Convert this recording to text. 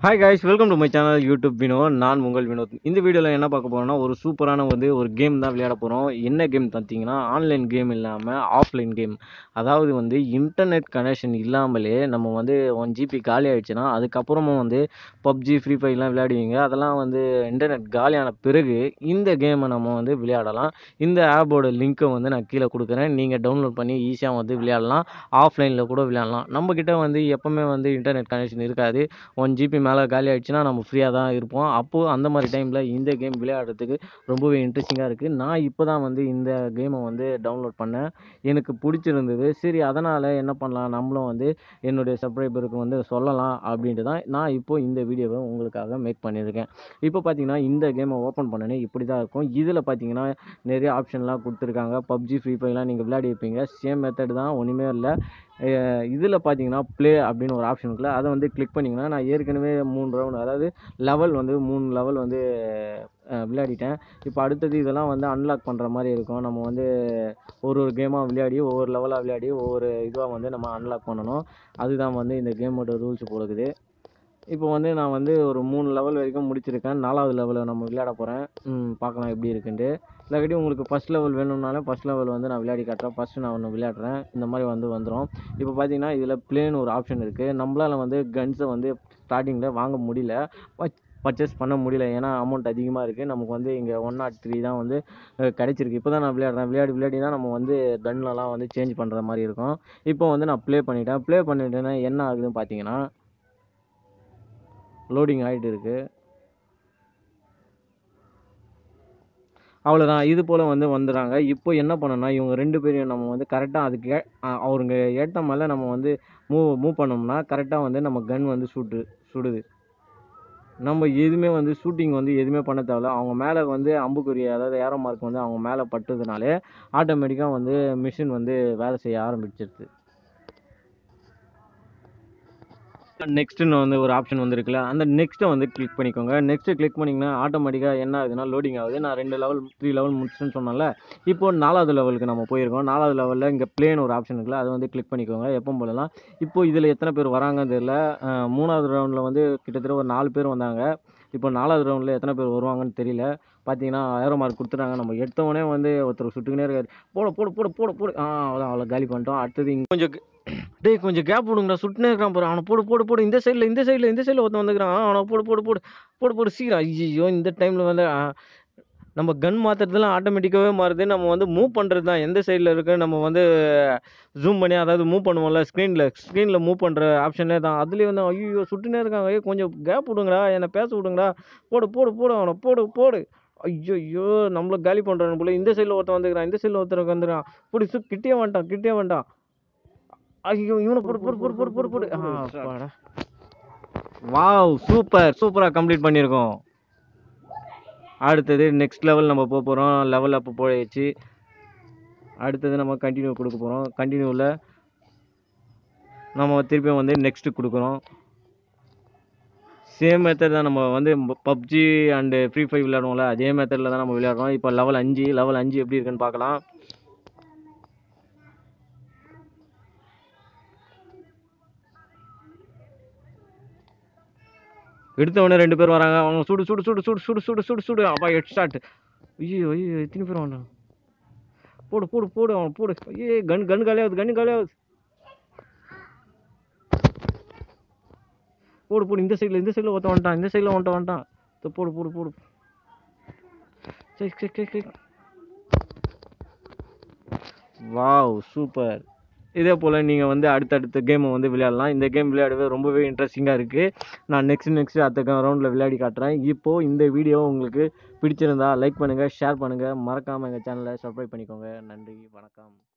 hi guys welcome to my channel YouTube Vinod நான் உங்கள் வினோத் இந்த வீடியோவில் என்ன பார்க்க போகிறோம்னா ஒரு சூப்பரான வந்து ஒரு கேம் தான் விளையாட போகிறோம் என்ன கேம் பார்த்தீங்கன்னா ஆன்லைன் கேம் இல்லாமல் ஆஃப்லைன் கேம் அதாவது வந்து இன்டர்நெட் கனெக்ஷன் இல்லாமலே நம்ம வந்து ஒன் ஜிபி காலி ஆயிடுச்சுன்னா அதுக்கப்புறமும் வந்து பப்ஜி ஃப்ரீ ஃபயர்லாம் விளையாடுவீங்க அதெல்லாம் வந்து இன்டர்நெட் காலியான பிறகு இந்த கேமை நம்ம வந்து விளையாடலாம் இந்த ஆப்போட லிங்க்கை வந்து நான் கீழே கொடுக்குறேன் நீங்கள் டவுன்லோட் பண்ணி ஈஸியாக வந்து விளையாடலாம் ஆஃப்லைனில் கூட விளையாடலாம் நம்மக்கிட்ட வந்து எப்போவுமே வந்து இன்டர்நெட் கனெக்ஷன் இருக்காது ஒன் ஜிபி மேலே காலி ஆயிடுச்சுன்னா நம்ம ஃப்ரீயாக தான் இருப்போம் அப்போது அந்த மாதிரி டைமில் இந்த கேம் விளையாடுறதுக்கு ரொம்பவே இன்ட்ரெஸ்டிங்காக இருக்குது நான் இப்போ தான் வந்து இந்த கேமை வந்து டவுன்லோட் பண்ணேன் எனக்கு பிடிச்சிருந்தது சரி அதனால் என்ன பண்ணலாம் நம்மளும் வந்து என்னுடைய சப்ஸ்கிரைபருக்கு வந்து சொல்லலாம் அப்படின்ட்டு தான் நான் இப்போ இந்த வீடியோவை உங்களுக்காக மேக் பண்ணியிருக்கேன் இப்போ பார்த்தீங்கன்னா இந்த கேமை ஓப்பன் பண்ணனே இப்படி தான் இருக்கும் இதில் பார்த்தீங்கன்னா நிறைய ஆப்ஷன்லாம் கொடுத்துருக்காங்க பப்ஜி ஃப்ரீ ஃபயர்லாம் நீங்கள் விளையாடி இருப்பீங்க சேம் மெத்தட் தான் ஒன்றுமே இல்லை இதில் பார்த்தீங்கன்னா ப்ளே அப்படின்னு ஒரு ஆப்ஷன் இருக்குல்ல அதை வந்து கிளிக் பண்ணிங்கன்னா நான் ஏற்கனவே மூணு ரவுண்ட் அதாவது லெவல் வந்து மூணு லெவல் வந்து அஹ், விளையாடிட்டேன் இப்போ அடுத்தது இதெல்லாம் வந்து அன்லாக் பண்ணுற மாதிரி இருக்கும் நம்ம வந்து ஒரு ஒரு கேமாக விளையாடி ஒவ்வொரு லெவலாக விளையாடி ஒவ்வொரு இதுவாக வந்து நம்ம அன்லாக் பண்ணணும் அதுதான் வந்து இந்த கேமோட ரூல்ஸ் போடுக்குது இப்போ வந்து நான் வந்து ஒரு மூணு லெவல் வரைக்கும் முடிச்சிருக்கேன் நாலாவது லெவலில் நம்ம விளையாட போகிறேன் பார்க்கலாம் எப்படி இருக்குன்ட்டு இல்லாட்டி உங்களுக்கு ஃபஸ்ட் லெவல் வேணும்னாலும் ஃபஸ்ட் லெவல் வந்து நான் விளையாடி காட்டுறேன் ஃபஸ்ட்டு நான் ஒன்று விளையாடுறேன் இந்த மாதிரி வந்து வந்துடும் இப்போ பார்த்தீங்கன்னா இதில் பிளேன் ஒரு ஆப்ஷன் இருக்குது நம்மளால் வந்து கன்ஸை வந்து ஸ்டார்டிங்கில் வாங்க முடியல பர்ச்சேஸ் பண்ண முடியல ஏன்னா அமௌண்ட் அதிகமாக இருக்குது நமக்கு வந்து இங்கே ஒன் நாட் த்ரீ தான் வந்து அஹ், கிடைச்சிருக்கு இப்போ தான் நான் விளையாடுறேன் விளையாடி விளையாடி தான் நம்ம வந்து கன்லலாம் வந்து சேஞ்ச் பண்ணுற மாதிரி இருக்கும் இப்போ வந்து நான் ப்ளே பண்ணிட்டேன் ப்ளே பண்ணிட்டேன்னா என்ன ஆகுதுன்னு பார்த்தீங்கன்னா லோடிங் ஆகிட்டு இருக்குது அவ்வளோதான் இது போல் வந்து வந்துடுறாங்க இப்போ என்ன பண்ணணும்னா இவங்க ரெண்டு பேரையும் நம்ம வந்து கரெக்டாக அதுக்கு ஏ அ- அவருங்க ஏற்ற மேலே நம்ம வந்து மூவ் மூவ் பண்ணோம்னா கரெக்டாக வந்து நம்ம கன் வந்து சுட்டு சுடுது நம்ம எதுவுமே வந்து ஷூட்டிங் வந்து எதுவுமே பண்ண தேவையில்ல அவங்க மேலே வந்து அம்புக்குறி அதாவது ஏரோ மார்க் வந்து அவங்க மேலே பட்டதுனாலே ஆட்டோமேட்டிக்காக வந்து மிஷின் வந்து வேலை செய்ய ஆரம்பிச்சிருது நெக்ஸ்ட்டுன்னு வந்து ஒரு ஆப்ஷன் வந்துருக்குல்ல அந்த நெக்ஸ்ட்டை வந்து கிளிக் பண்ணிக்கோங்க நெக்ஸ்ட்டு கிளிக் பண்ணிங்கன்னா ஆட்டோமேட்டிக்காக என்ன ஆகுதுன்னா லோடிங் ஆகுது நான் ரெண்டு லெவல் த்ரீ லெவல் முடிச்சுன்னு சொன்னேன்ல இப்போ நாலாவது லெவலுக்கு நம்ம போயிருக்கோம் நாலாவது லெவலில் இங்கே பிளேன் ஒரு ஆப்ஷன் இருக்குல்ல அதை வந்து கிளிக் பண்ணிக்கோங்க எப்போ போலலாம் இப்போ இதில் எத்தனை பேர் வராங்கன்னு தெரியல அஹ் மூணாவது ரவுண்டில் வந்து கிட்டத்தட்ட ஒரு நாலு பேர் வந்தாங்க இப்போ நாலாவது ரவுண்டில் எத்தனை பேர் வருவாங்கன்னு தெரியல பார்த்தீங்கன்னா ஏரோ மார்க் கொடுத்துட்டாங்க நம்ம எடுத்தவொடனே வந்து ஒருத்தர் சுட்டுக்கினே இருக்காரு போட போட போட போட போடு ஆ அவ்வளோ அவ்வளோ காலி பண்ணிட்டோம் அடுத்தது இங்க கொஞ்சம் க- டேய் கொஞ்சம் கேப் விடுங்கடா சுட்டுனே இருக்கிறான் பாரு அவனை போடு போடு போடு இந்த சைடில் இந்த சைடில் இந்த சைடில் ஒருத்தன் வந்துக்கிறான் ஆ, அவனை போடு போடு போடு போடு போடு சீக்கிரம் ஐயோ இந்த டைமில் வந்து ஆ, நம்ம கன் மாற்றுறதுலாம் ஆட்டோமேட்டிக்காகவே மாறுது நம்ம வந்து மூவ் பண்ணுறது தான் எந்த சைடில் இருக்கு நம்ம வந்து ஜூம் பண்ணி அதாவது மூவ் பண்ணுவோம்ல ஸ்க்ரீனில் ஸ்க்ரீனில் மூவ் பண்ணுற ஆப்ஷனே தான் அதுலேயே வந்து ஐயோ சுட்டுனே இருக்காங்க ஐயோ கொஞ்சம் கேப் விடுங்கடா என்னை பேச விடுங்கடா போடு போடு போடு அவனை போடு போடு ஐயோ ஐயோ நம்மள காலி பண்ணுறான் போல இந்த சைடில் ஒருத்தன் வந்துக்கிறான் இந்த சைடில் ஒருத்தர் வந்துக்கிறான் போடு சு கிட்டே வந்துட்டான் கிட்டே வந்துட்டான் ஐயோ இவனை போடு போடு போடு போடு போடு போடு ஆ அப்பாடா வாவ் சூப்பர் சூப்பராக கம்ப்ளீட் பண்ணியிருக்கோம் அடுத்தது நெக்ஸ்ட் லெவல் நம்ம போக போகிறோம் லெவல் அப்போ போயிடுச்சு அடுத்தது நம்ம கண்டினியூ கொடுக்க போகிறோம் கண்டினியூவில் நம்ம திருப்பியும் வந்து நெக்ஸ்ட்டு கொடுக்குறோம் சேம் மெத்தட் தான் நம்ம வந்து பப்ஜி அண்டு ஃப்ரீ ஃபயர் விளையாடுவோம்ல அதே மெத்தடில் தான் நம்ம விளையாடுறோம் இப்போ லெவல் அஞ்சு லெவல் அஞ்சு எப்படி இருக்குன்னு பார்க்கலாம் எடுத்த உடனே ரெண்டு பேர் வராங்க அவங்க சுடு சுடு சுடு சுடு சுடு சுடு சுடு சுடு அப்பா ஹெட் ஸ்டார்ட் ஐயோ ஐயோ எத்தனை பேர் வந்தான் போடு போடு போடு அவன் போடு ஐயே கன் கன் காலியாகுது கன் காலியாகுது போடு போடு இந்த சைடில் இந்த சைடில் ஒருத்தன் வந்துட்டான் இந்த சைடில் வந்துட்டான் வந்துட்டான் இதோ போடு போடு போடு சரி சரி சரி சரி வாவ் சூப்பர் இதே போல் நீங்கள் வந்து அடுத்தடுத்த கேமை வந்து விளையாடலாம் இந்த கேம் விளையாடவே ரொம்பவே இன்ட்ரெஸ்டிங்காக இருக்குது நான் நெக்ஸ்ட் நெக்ஸ்ட் அடுத்த ரவுண்டில் விளையாடி காட்டுறேன் இப்போது இந்த வீடியோ உங்களுக்கு பிடிச்சிருந்தா லைக் பண்ணுங்கள் ஷேர் பண்ணுங்கள் மறக்காமல் எங்கள் சேனலை சப்ஸ்கிரைப் பண்ணிக்கோங்க நன்றி வணக்கம்